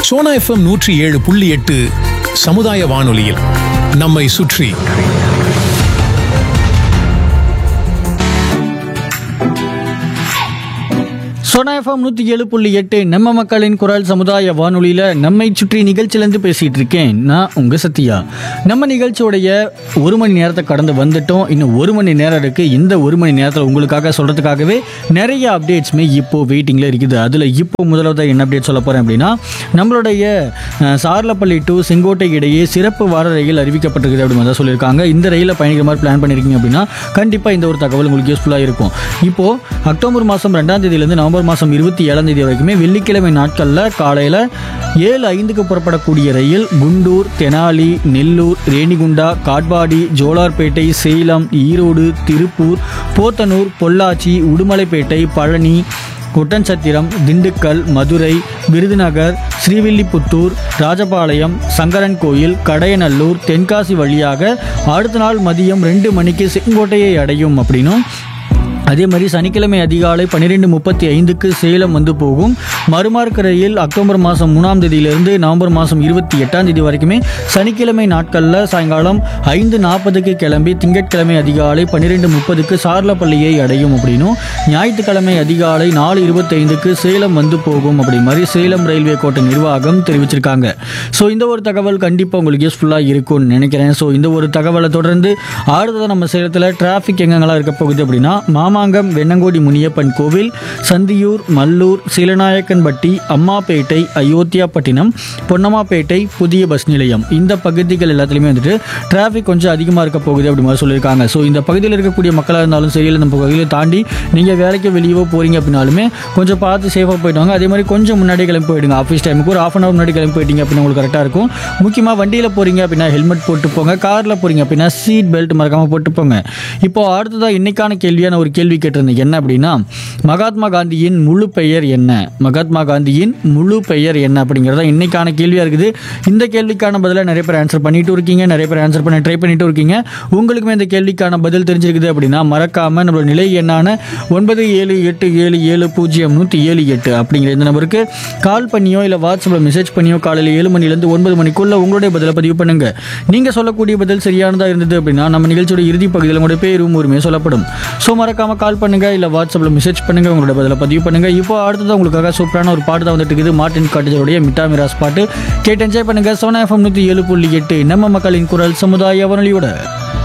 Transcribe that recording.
Sona FM நூற்றி ஏழு புள்ளி எட்டு சமுதாய வானொலியில் நம்மை சுற்றி சோனா எஃப்எம் நூற்றி ஏழு புள்ளி எட்டு நம்ம மக்களின் குரல் சமுதாய வானொலியில் நம்மை சுற்றி நிகழ்ச்சியிலேருந்து பேசிகிட்டு இருக்கேன் நான் உங்கள் சத்யா நம்ம நிகழ்ச்சியோடைய ஒரு மணி நேரத்தை கடந்து வந்துட்டோம் இன்னும் ஒரு மணி நேரம் இருக்குது இந்த ஒரு மணி நேரத்தில் உங்களுக்காக சொல்கிறதுக்காகவே நிறைய அப்டேட்ஸுமே இப்போ வெயிட்டிங்கில் இருக்குது அதில் இப்போ முதலாவது என்ன அப்டேட் சொல்ல போகிறேன் அப்படின்னா நம்மளுடைய அஹ், சார்லப்பள்ளி டு செங்கோட்டை இடையே சிறப்பு வார ரயில் அறிவிக்கப்பட்டிருக்குது அப்படின்னு தான் சொல்லியிருக்காங்க இந்த ரயிலில் பயணிக்கிற மாதிரி பிளான் பண்ணியிருக்கீங்க அப்படின்னா கண்டிப்பாக இந்த ஒரு தகவல் உங்களுக்கு யூஸ்ஃபுல்லாக இருக்கும் இப்போது அக்டோபர் மாதம் ரெண்டாம் தேதியிலேருந்து நவம்பர் மாதம் இருபத்தி ஏழாம் தேதி வரைக்குமே வெள்ளிக்கிழமை நாட்களில் காலையில் ஏழு ஐந்துக்கு புறப்படக்கூடிய ரயில் குண்டூர் தெனாலி நெல்லூர் ரேணிகுண்டா காட்பாடி ஜோலார்பேட்டை சேலம் ஈரோடு திருப்பூர் போத்தனூர் பொள்ளாச்சி உடுமலைப்பேட்டை பழனி ஒட்டன்சத்திரம் திண்டுக்கல் மதுரை விருதுநகர் ஸ்ரீவில்லிபுத்தூர் ராஜபாளையம் சங்கரன் கோயில் கடையநல்லூர் தென்காசி வழியாக அடுத்த நாள் மதியம் ரெண்டு மணிக்கு செங்கோட்டையை அடையும் அப்படின்னும் அதே மாதிரி சனிக்கிழமை அதிகாலை பன்னிரெண்டு முப்பத்தி ஐந்துக்கு சேலம் வந்து போகும் மறுமார்க்க ரயில் அக்டோபர் மாதம் மூணாம் தேதியிலிருந்து நவம்பர் மாதம் இருபத்தி எட்டாம் தேதி வரைக்குமே சனிக்கிழமை நாட்களில் சாயங்காலம் ஐந்து நாற்பதுக்கு கிளம்பி திங்கட்கிழமை அதிகாலை பன்னிரெண்டு முப்பதுக்கு சார்லப்பள்ளியை அடையும் அப்படின்னும் ஞாயிற்றுக்கிழமை அதிகாலை நாலு இருபத்தைந்துக்கு சேலம் வந்து போகும் அப்படி மாதிரி சேலம் ரயில்வே கோட்ட நிர்வாகம் தெரிவிச்சிருக்காங்க ஸோ இந்த ஒரு தகவல் கண்டிப்பாக உங்களுக்கு யூஸ்ஃபுல்லாக இருக்கும்னு நினைக்கிறேன் ஸோ இந்த ஒரு தகவலை தொடர்ந்து அடுத்தது நம்ம சேலத்தில் டிராஃபிக் எங்கெங்கெல்லாம் இருக்க போகுது அப்படின்னா மாமாங்கம் வெண்ணங்கோடி முனியப்பன் கோவில் சந்தியூர் மல்லூர் சீலநாயக்கன்பட்டி அம்மாப்பேட்டை அயோத்தியாப்பட்டினம் பொன்னம்மாப்பேட்டை புதிய பஸ் நிலையம் இந்த பகுதிகள் எல்லாத்துலேயுமே வந்துட்டு டிராஃபிக் கொஞ்சம் அதிகமாக இருக்க போகுது அப்படி மாதிரி சொல்லியிருக்காங்க ஸோ இந்த பகுதியில் இருக்கக்கூடிய மக்களாக இருந்தாலும் சரி இல்லை இந்த பகுதியில் தாண்டி நீங்கள் வேலைக்கு வெளியவோ போகிறீங்க அப்படின்னாலுமே கொஞ்சம் பார்த்து சேஃபாக போயிட்டு வாங்க அதே மாதிரி கொஞ்சம் முன்னாடி கிளம்பி போயிடுங்க ஆஃபீஸ் டைமுக்கு ஒரு ஆஃப் அன் ஹவர் முன்னாடி கிளம்பி போயிட்டீங்க அப்படின்னா உங்களுக்கு கரெக்டாக இருக்கும் முக்கியமாக வண்டியில் போகிறீங்க அப்படின்னா ஹெல்மெட் போட்டு போங்க காரில் போகிறீங்க அப்படின்னா சீட் பெல்ட் மறக்காமல் போட்டு போங்க இப்போ அடுத்ததாக இன்னைக்கான கேள்வியான ஒரு கேள்வி கேட்டிருந்தேன் என்ன அப்படின்னா மகாத்மா காந்தியின் முழு பெயர் என்ன மகாத்மா காந்தியின் முழு பெயர் என்ன அப்படிங்கிறத இன்னைக்கான கேள்வியாக இருக்குது இந்த கேள்விக்கான பதிலை நிறைய பேர் ஆன்சர் பண்ணிட்டு இருக்கீங்க நிறைய பேர் ஆன்சர் பண்ண ட்ரை பண்ணிட்டு இருக்கீங்க உங்களுக்குமே இந்த கேள்விக்கான பதில் தெரிஞ்சிருக்குது அப்படின்னா மறக்காம நம்மளோட நிலை எண்ணான ஒன்பது ஏழு எட்டு ஏழு ஏழு பூஜ்ஜியம் நூற்றி ஏழு எட்டு அப்படிங்கிற இந்த நம்பருக்கு கால் பண்ணியோ இல்லை வாட்ஸ்அப்பில் மெசேஜ் பண்ணியோ காலையில் ஏழு மணிலேருந்து ஒன்பது மணிக்குள்ள உங்களுடைய பதிலை பதிவு பண்ணுங்க நீங்க சொல்லக்கூடிய பதில் சரியானதா இருந்தது அப்படின்னா நம்ம நிகழ்ச்சியோட இறுதி பகுதியில் உங்களுடைய பேரும் உரிமையும் சொல்லப்படும் ஸோ மறக்காம கால் பண்ணுங்க இல்லை வாட்ஸ்அப்பில் மெசேஜ் பண்ணுங்க உங்களோட பதிலை பதிவு பண்ணுங்க இப்போ அடுத்தது உங்களுக்காக சூப்பரான ஒரு பாட்டு தான் வந்துட்டு இருக்குது மார்டின் காட்டேஜருடைய மிட்டா மிராஸ் பாட்டு கேட்டு என்ஜாய் பண்ணுங்க சோனா எஃப்எம் நூற்றி ஏழு புள்ளி எட்டு நம்ம மக்களின் குரல் சமுதாய வானொலியோட